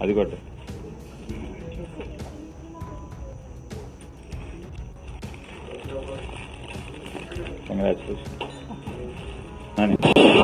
అది కొట్టు కంగ్రాచులేషన్ నాని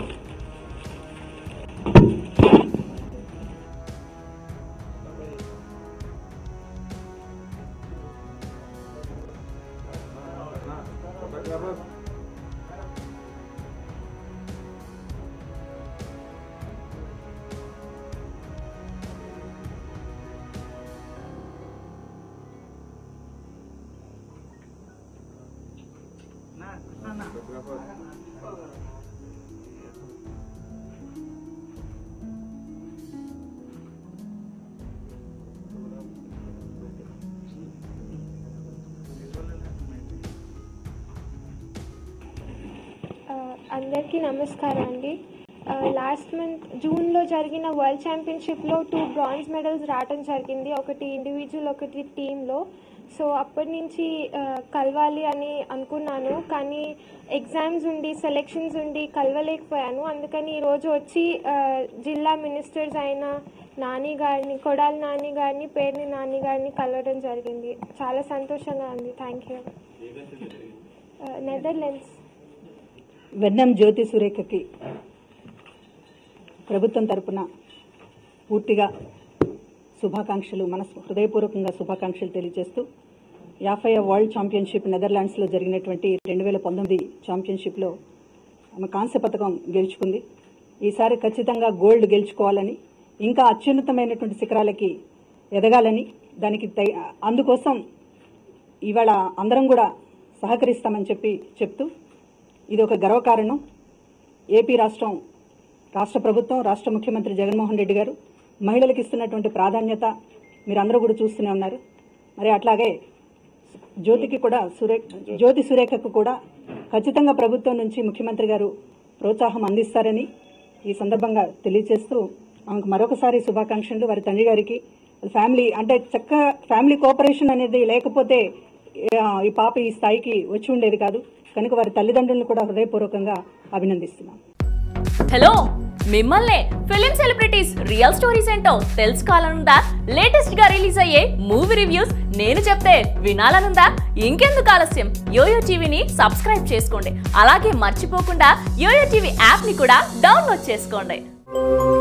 ఆ, అందరికీ నమస్కారం అండి ఆ, లాస్ట్ మంత్ జూన్లో జరిగిన వరల్డ్ ఛాంపియన్షిప్లో టూ బ్రాంజ్ మెడల్స్ రావడం జరిగింది ఒకటి ఇండివిజువల్ ఒకటి టీంలో సో అప్పటి నుంచి ఆ, కలవాలి అని అనుకున్నాను కానీ ఎగ్జామ్స్ ఉండి సెలెక్షన్స్ ఉండి కలవలేకపోయాను అందుకని ఈరోజు వచ్చి ఆ, జిల్లా మినిస్టర్స్ అయిన నాని గారిని కొడాలి నాని గారిని పేర్ని నాని గారిని కలవడం జరిగింది చాలా సంతోషంగా ఉంది thank you Netherlands Vennam Jyothi సురేఖకి ప్రభుత్వం తరపున పూర్తిగా శుభాకాంక్షలు మనస్ హృదయపూర్వకంగా శుభాకాంక్షలు తెలియజేస్తూ యాభై వరల్డ్ ఛాంపియన్షిప్ నెదర్లాండ్స్లో జరిగినటువంటి రెండు వేల పంతొమ్మిది ఛాంపియన్షిప్లో ఆమె కాంస్య పథకం గెలుచుకుంది ఈసారి ఖచ్చితంగా గోల్డ్ గెలుచుకోవాలని ఇంకా అత్యున్నతమైనటువంటి శిఖరాలకి ఎదగాలని దానికి తై- అందుకోసం ఇవాళ అందరం కూడా సహకరిస్తామని చెప్పి చెప్తూ ఇది ఒక గర్వకారణం ఏపీ రాష్ట్రం రాష్ట్ర ప్రభుత్వం రాష్ట్ర ముఖ్యమంత్రి జగన్మోహన్ రెడ్డి గారు మహిళలకు ఇస్తున్నటువంటి ప్రాధాన్యత మీరందరూ కూడా చూస్తూనే ఉన్నారు మరి అట్లాగే జ్యోతికి కూడా సురేఖ జ్యోతి సురేఖకు కూడా ఖచ్చితంగా ప్రభుత్వం నుంచి ముఖ్యమంత్రి గారు ప్రోత్సాహం అందిస్తారని ఈ సందర్భంగా తెలియజేస్తూ ఆమెకు మరొకసారి శుభాకాంక్షలు వారి తండ్రి గారికి వాళ్ళ ఫ్యామిలీ అంటే చక్క ఫ్యామిలీ కోఆపరేషన్ అనేది లేకపోతే ఆ, ఈ పాప ఈ స్థాయికి వచ్చి ఉండేది కాదు కనుక వారి తల్లిదండ్రులను కూడా హృదయపూర్వకంగా అభినందిస్తున్నాం హలో మిమ్మల్నే ఫిలిం సెలబ్రిటీస్ రియల్ స్టోరీస్ ఏంటో తెలుసుకోవాలనుందా లేటెస్ట్ గా రిలీజ్ అయ్యే మూవీ రివ్యూస్ నేను చెప్తే వినాలనుందా ఇంకెందుకు ఆలస్యం యోయో టీవీని సబ్స్క్రైబ్ చేసుకోండి అలాగే మర్చిపోకుండా యోయో టీవీ యాప్ ని కూడా డౌన్లోడ్ చేసుకోండి